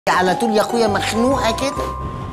على طول يا اخويا مخنوقه كده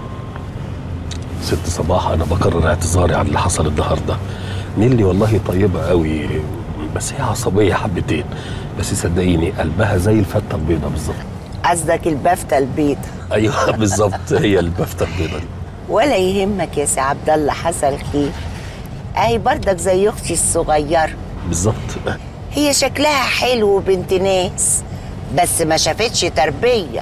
ست صباح انا بكرر اعتذاري عن اللي حصل النهارده نيلي والله طيبه قوي بس هي عصبيه حبتين بس صدقيني قلبها زي الفته البيضه بالظبط قصدك البافته البيضة ايوه بالظبط هي البفته البيضه دي ولا يهمك يا سي عبد الله حصل خير اهي برضك زي اختي الصغيره بالظبط هي شكلها حلو وبنت ناس بس ما شافتش تربيه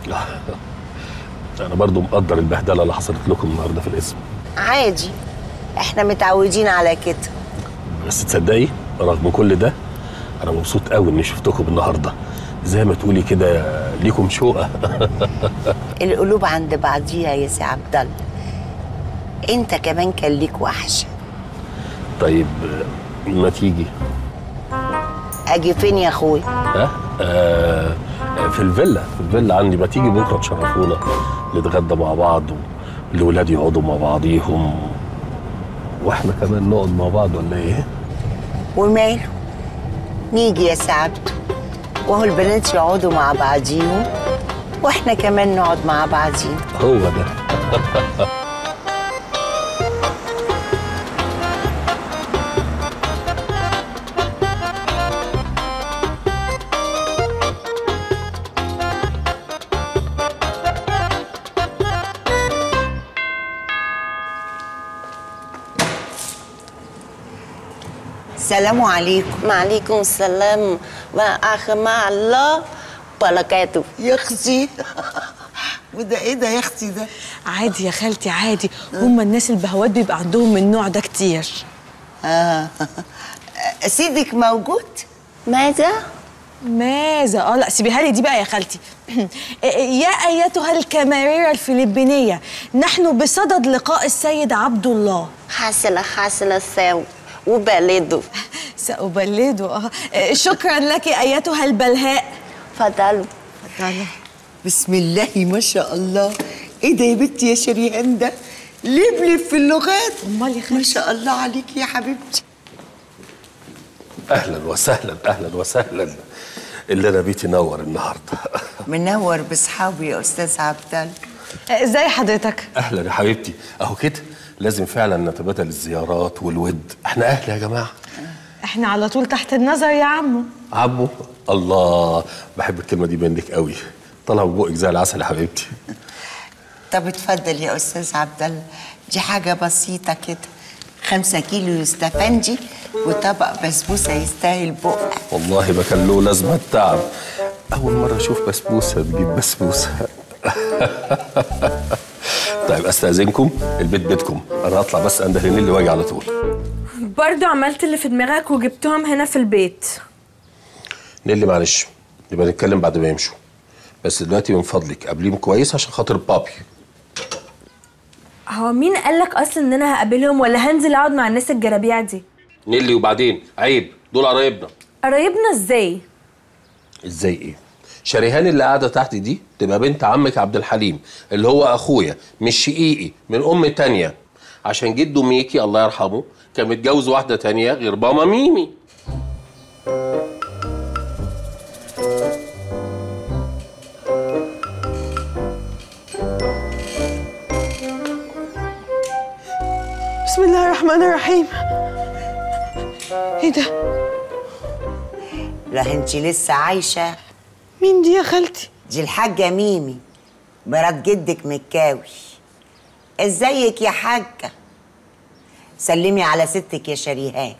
انا برضو مقدر البهدله اللي حصلت لكم النهارده في الاسم عادي احنا متعودين على كده بس تصدقي رغم كل ده انا مبسوط قوي اني شفتكم النهارده زي ما تقولي كده ليكم شوقه القلوب عند بعضيها يا سي عبد الله انت كمان كان ليك وحشه طيب ما تيجي اجي فين يا اخويا ها آه في الفيلا في الفيلا عندي ما تيجي بكره تشرفونا نتغدى مع بعض والولاد يقعدوا مع بعضيهم واحنا كمان نقعد مع بعض ولا ايه؟ وماله نيجي يا سعادته وهو البنات يقعدوا مع بعضيهم واحنا كمان نقعد مع بعضينا هو ده سلام عليكم وعليكم السلام ورحمة الله وبركاته يا اختي وده ايه ده يا اختي ده عادي يا خالتي عادي هما الناس البهوات بيبقى عندهم من النوع ده كتير اه سيدك موجود ماذا؟ ماذا اه لا سيبيها لي دي بقى يا خالتي يا ايتها الكاميريرا الفلبينيه نحن بصدد لقاء السيد عبد الله حسن حسن الساو وبلده سأبلده اه شكرا لك ايتها البلهاء فضلوا اتفضلي بسم الله ما شاء الله ايه ده يا بنتي يا شريهان ده لبلب في اللغات أمال يا ما خالتي؟ شاء الله عليك يا حبيبتي اهلا وسهلا اهلا وسهلا اللي انا بيتي نور النهارده منور باصحابي يا استاذ عبد الله ازاي حضرتك اهلا يا حبيبتي اهو كده لازم فعلا نتبادل الزيارات والود احنا اهل يا جماعه احنا على طول تحت النظر يا عمو عمو الله بحب الكلمه دي منك قوي طالعه من بقك زي العسل يا حبيبتي طب اتفضل يا استاذ عبد الله دي حاجه بسيطه كده خمسة كيلو يستفندي وطبق بسبوسه يستاهل بقى والله ما كان له لازمه التعب اول مره اشوف بسبوسه تجيب بسبوسه طيب استاذنكم البيت بيتكم انا هطلع بس اندهر اللي واجي على طول برضو عملت اللي في دماغك وجبتهم هنا في البيت نيلي معلش نبقى نتكلم بعد ما يمشوا بس دلوقتي من فضلك قابليهم كويس عشان خاطر بابي هو مين قالك اصلا ان انا هقابلهم ولا هنزل اقعد مع الناس الجرابيع دي نيلي وبعدين عيب دول قرايبنا قرايبنا ازاي ازاي ايه شريهان اللي قاعده تحت دي تبقى بنت عمك عبد الحليم اللي هو اخويا مش شقيقي من ام تانية عشان جده ميكي الله يرحمه كان متجوز واحده تانية غير ماما ميمي بسم الله الرحمن الرحيم ايه ده لا انت لسه عايشه مين دي يا خالتي دي الحاجه ميمي مرات جدك مكاوي ازيك يا حاجه سلمي على ستك يا شريهان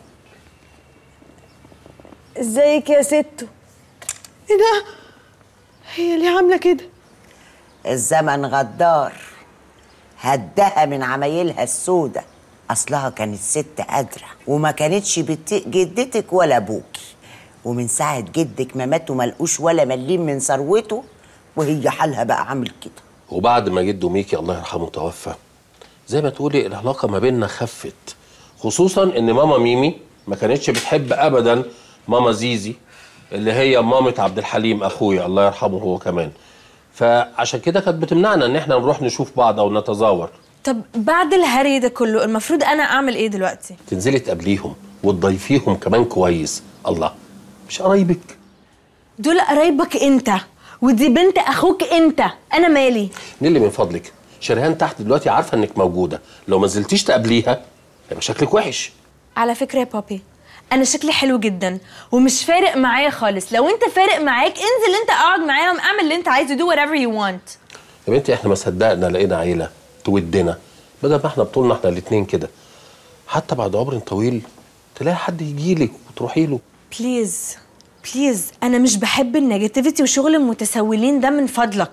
ازيك يا ستو ايه ده هي ليه عامله كده الزمن غدار هدها من عمايلها السودة اصلها كانت ست قادره وما كانتش بتطيق جدتك ولا ابوكي ومن ساعه جدك ما مات وما لقوش ولا مليم من ثروته وهي حالها بقى عامل كده وبعد ما جده ميكي الله يرحمه توفى زي ما تقولي العلاقه ما بيننا خفت خصوصا ان ماما ميمي ما كانتش بتحب ابدا ماما زيزي اللي هي مامة عبد الحليم اخويا الله يرحمه هو كمان فعشان كده كانت بتمنعنا ان احنا نروح نشوف بعض او نتزاور طب بعد الهري ده كله المفروض انا اعمل ايه دلوقتي تنزلي تقابليهم وتضيفيهم كمان كويس الله مش قرايبك دول قرايبك انت ودي بنت اخوك انت انا مالي نيلي من فضلك شريهان تحت دلوقتي عارفه انك موجوده لو ما نزلتيش تقابليها يبقى شكلك وحش على فكره يا بابي انا شكلي حلو جدا ومش فارق معايا خالص لو انت فارق معاك انزل انت اقعد معاهم اعمل اللي انت عايزه do whatever you want يا بنتي احنا ما صدقنا لقينا عيله تودنا بدل ما احنا بطولنا احنا الاتنين كده حتى بعد عمر طويل تلاقي حد يجيلك وتروحي له بليز بليز انا مش بحب النيجاتيفيتي وشغل المتسولين ده من فضلك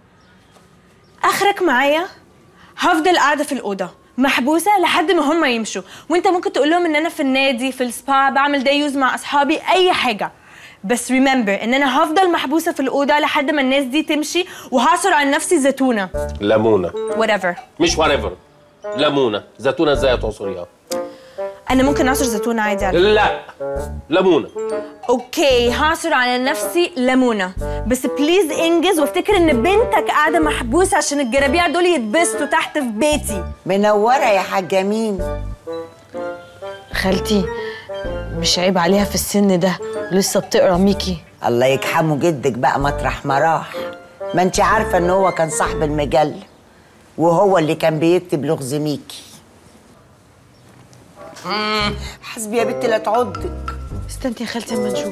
اخرك معايا هفضل قاعده في الاوضه محبوسه لحد ما هم يمشوا وانت ممكن تقول لهم ان انا في النادي في السبا بعمل داي يوز مع اصحابي اي حاجه بس ريمبر ان انا هفضل محبوسه في الاوضه لحد ما الناس دي تمشي وهعصر على نفسي زيتونه ليمونه whatever مش whatever ليمونه زيتونه ازاي هتعصريها انا ممكن اعصر زيتونه عادي على لا ليمونه اوكي هعصر على نفسي ليمونه بس بليز انجز وافتكر ان بنتك قاعده محبوسه عشان الجرابيع دول يتبسطوا تحت في بيتي منوره يا حاجه مين خالتي مش عيب عليها في السن ده لسه بتقرا ميكي الله يكحمه جدك بقى مطرح ما راح ما انت عارفه ان هو كان صاحب المجله وهو اللي كان بيكتب لغز ميكي مم، حسبي يا بنتي لا تعضك استني يا خالتي اما نشوف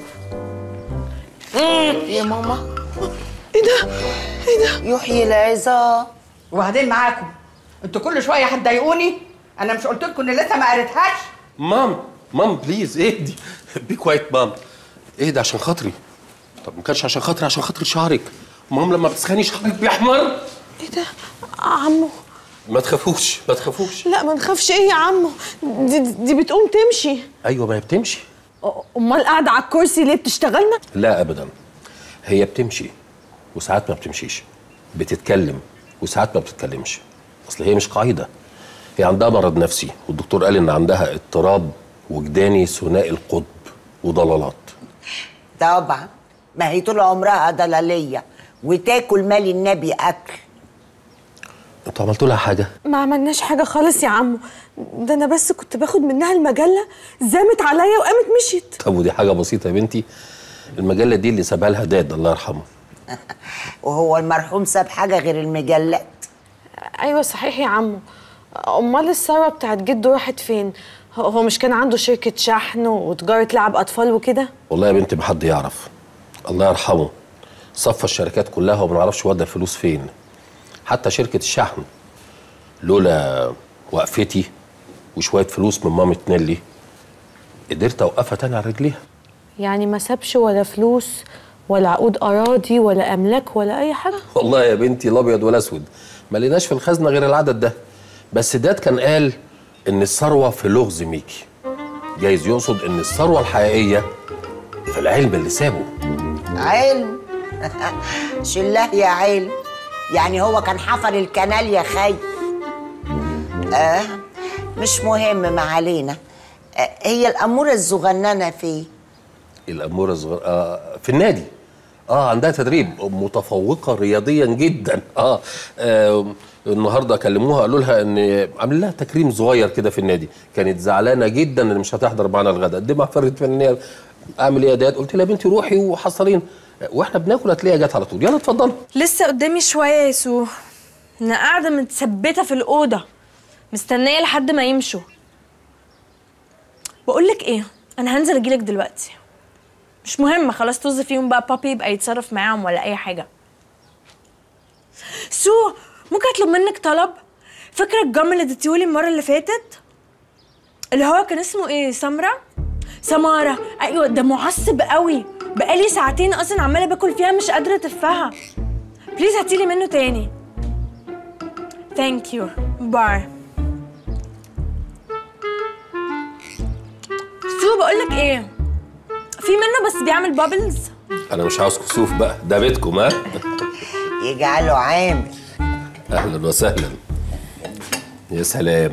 يا ماما ايه ده ايه ده يحيي العظام وبعدين معاكم انتوا كل شويه هتضايقوني انا مش قلت لكم ان لسه ما قريتهاش مام مام بليز اهدي بي كوايت مام اهدي عشان خاطري طب ما كانش عشان خاطري عشان خاطر شعرك مام لما بتسخني شعرك بيحمر ايه ده عمو ما تخافوش ما تخافوش لا ما نخافش ايه يا عمو دي, دي بتقوم تمشي ايوه ما هي بتمشي أ- امال قاعده على الكرسي ليه بتشتغلنا لا ابدا هي بتمشي وساعات ما بتمشيش بتتكلم وساعات ما بتتكلمش اصل هي مش قاعده هي عندها مرض نفسي والدكتور قال ان عندها اضطراب وجداني ثنائي القطب وضلالات طبعا ما هي طول عمرها ضلاليه وتاكل مال النبي اكل انتوا عملتوا لها حاجه ما عملناش حاجه خالص يا عمو ده انا بس كنت باخد منها المجله زامت عليا وقامت مشيت طب ودي حاجه بسيطه يا بنتي المجله دي اللي سابها لها داد الله يرحمه وهو المرحوم ساب حاجه غير المجلات ايوه صحيح يا عمو امال الثروه بتاعت جده راحت فين هو- هو مش كان عنده شركه شحن وتجاره لعب اطفال وكده والله يا بنتي ما حد يعرف الله يرحمه صفى الشركات كلها وما نعرفش ودى الفلوس فين حتى شركه الشحن لولا وقفتي وشويه فلوس من مامة نيلي قدرت اوقفها تاني على رجليها يعني ما سابش ولا فلوس ولا عقود اراضي ولا املاك ولا اي حاجه والله يا بنتي لا ابيض ولا اسود ما لقيناش في الخزنه غير العدد ده بس داد كان قال ان الثروه في لغز ميكي جايز يقصد ان الثروه الحقيقيه في العلم اللي سابه علم شله يا علم يعني هو كان حفر الكنال يا خي آه مش مهم ما علينا آه هي الأمورة الصغننة فيه الأمورة الصغيرة آه في النادي اه عندها تدريب متفوقة رياضيا جدا اه, آه النهارده كلموها قالوا لها ان عامل لها تكريم صغير كده في النادي كانت زعلانه جدا ان مش هتحضر معانا الغداء قدمها فرقه فنيه اعمل ايه يا داد قلت لها يا بنتي روحي وحصلين واحنا بناكل هتلاقيها جت على طول يلا اتفضلي لسه قدامي شويه يا يسوع انا قاعده متثبته في الاوضه مستنيه لحد ما يمشوا بقول لك ايه انا هنزل اجيلك دلوقتي مش مهم خلاص طز فيهم بقى بابي يبقى يتصرف معاهم ولا اي حاجه سو ممكن اطلب منك طلب فاكره الجم اللي اديتيهولي المره اللي فاتت اللي هو كان اسمه ايه سمره سماره ايوه ده معصب قوي بقالي ساعتين اصلا عماله باكل فيها مش قادره اتفها بليز هاتيلي منه تاني ثانك يو باي سو بقول لك ايه في منه بس بيعمل بابلز انا مش عاوز كسوف بقى ده بيتكم ها يجعله عامل اهلا وسهلا يا سلام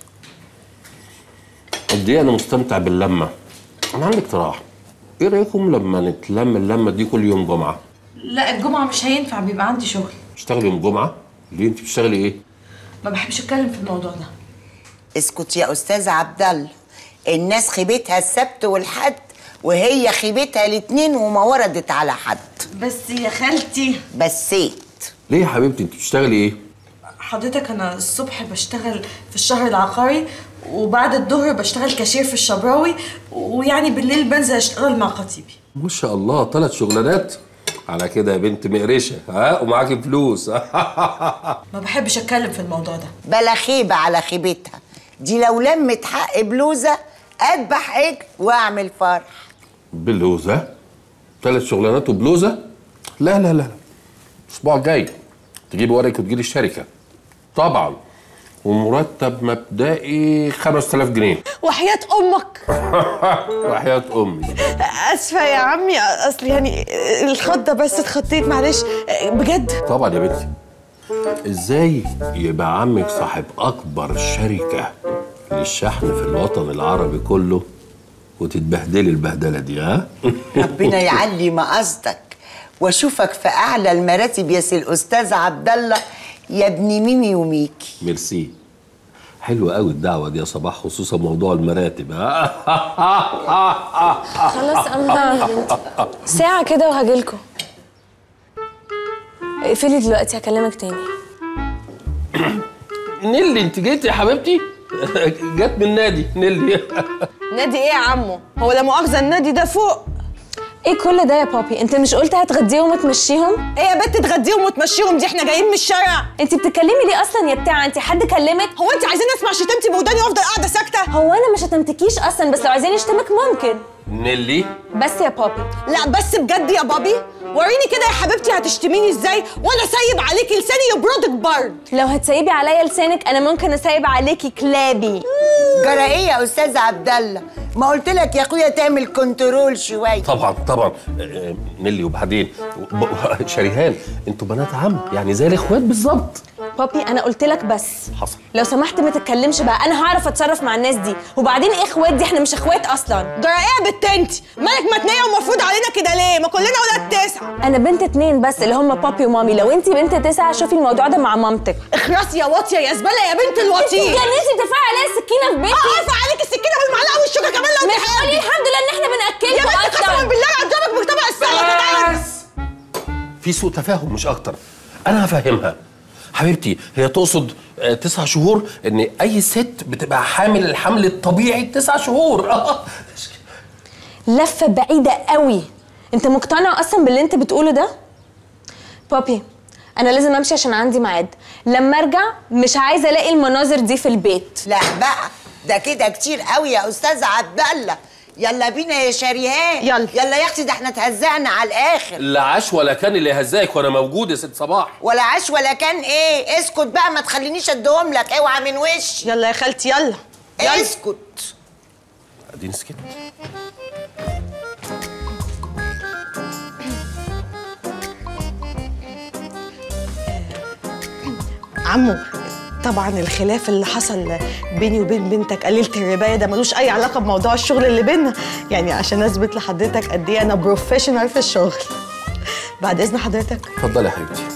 قد ايه انا مستمتع باللمه انا عندي اقتراح ايه رايكم لما نتلم اللمه دي كل يوم جمعه لا الجمعة مش هينفع بيبقى عندي شغل تشتغلي يوم جمعه ليه انت بتشتغلي ايه ما بحبش اتكلم في الموضوع ده اسكت يا أستاذ عبد الله الناس خيبتها السبت والحد وهي خيبتها الاتنين وما وردت على حد بس يا خالتي بسيت ليه يا حبيبتي انت بتشتغلي ايه حضرتك انا الصبح بشتغل في الشهر العقاري وبعد الظهر بشتغل كاشير في الشبراوي ويعني بالليل بنزل اشتغل مع خطيبي ما شاء الله ثلاث شغلانات على كده يا بنت مقرشه ها ومعاكي فلوس ما بحبش اتكلم في الموضوع ده بلا خيبة على خيبتها دي لو لمت حق بلوزة اذبح عجل واعمل فرح بلوزه ثلاث شغلانات وبلوزه لا لا لا الاسبوع الجاي تجيبي ورقك وتجيلي الشركه طبعا ومرتب مبدئي 5000 جنيه وحياة امك وحياة امي اسفة يا عمي اصل يعني الخضة بس اتخطيت معلش بجد طبعا يا بنتي ازاي يبقى عمك صاحب اكبر شركه للشحن في الوطن العربي كله وتتبهدلي البهدله دي ها ربنا يعلي مقصدك واشوفك في اعلى المراتب يا سي الاستاذ عبد الله يا ابن ميمي وميكي ميرسي حلوة قوي الدعوة دي يا صباح خصوصا موضوع المراتب ها خلاص انا يا بنتي ساعة كده وهجيلكوا اقفلي دلوقتي هكلمك تاني نيلي انت جيتي يا حبيبتي جت من النادي نيلي نادي ايه يا عمو هو لا مؤاخذة النادي ده فوق ايه كل ده يا بابي انت مش قلت هتغديهم وتمشيهم ايه يا بنت تغديهم وتمشيهم دي احنا جايين من الشارع انت بتتكلمي ليه اصلا يا بتاعه انت حد كلمك هو انت عايزين اسمع شتمتي بوداني وافضل قاعده ساكته هو انا مش هتمتكيش اصلا بس لو عايزين يشتمك ممكن نيلي بس يا بابي لا بس بجد يا بابي وريني كده يا حبيبتي هتشتميني ازاي وانا سايب عليكي لساني يبردك برد لو هتسيبي عليا لسانك انا ممكن اسيب عليكي كلابي جرى ايه يا استاذ عبد الله ما قلت لك يا اخويا تعمل كنترول شويه طبعا طبعا آه، نيلي وبعدين ب- شريهان انتوا بنات عم يعني زي الاخوات بالظبط بابي انا قلت لك بس حصل لو سمحت ما تتكلمش بقى انا هعرف اتصرف مع الناس دي وبعدين ايه اخوات دي احنا مش اخوات اصلا جرى ايه يا بت انت مالك متنيه ومفروض علينا كده ليه ما كلنا ولاد تسعه انا بنت اتنين بس اللي هم بابي ومامي لو انت بنت تسعة شوفي الموضوع ده مع مامتك اخرسي يا واطيه يا زباله يا بنت انت الوطيه اتجننتي بترفعي عليا السكينه في بيتي اه ارفع عليك السكينه بالمعلقه والشوكه كمان لو مش قولي الحمد لله ان احنا يا بناكلكم بنت قسما اصلا بالله هضربك بطبق السلطه في سوء تفاهم مش اكتر انا هفهمها حبيبتي هي تقصد آه، تسع شهور ان اي ست بتبقى حامل الحمل الطبيعي تسع شهور لفه بعيده قوي انت مقتنع اصلا باللي انت بتقوله ده بابي انا لازم امشي عشان عندي ميعاد لما ارجع مش عايزه الاقي المناظر دي في البيت لا بقى ده كده كتير قوي يا استاذ عبد الله يلا بينا يا شريهان يلا. يلا يا اختي ده احنا اتهزقنا على الاخر لا عاش ولا كان اللي هزاك وانا موجود يا ست صباح ولا عاش ولا كان ايه اسكت بقى ما تخلينيش اديهم لك اوعى من وشي يلا يا خالتي يلا يلا اسكت اديني سكت عمو طبعا الخلاف اللي حصل بيني وبين بنتك قليلة الرباية ده ملوش أي علاقة بموضوع الشغل اللي بينا يعني عشان أثبت لحضرتك قد إيه أنا بروفيشنال في الشغل بعد إذن حضرتك اتفضلي يا حبيبتي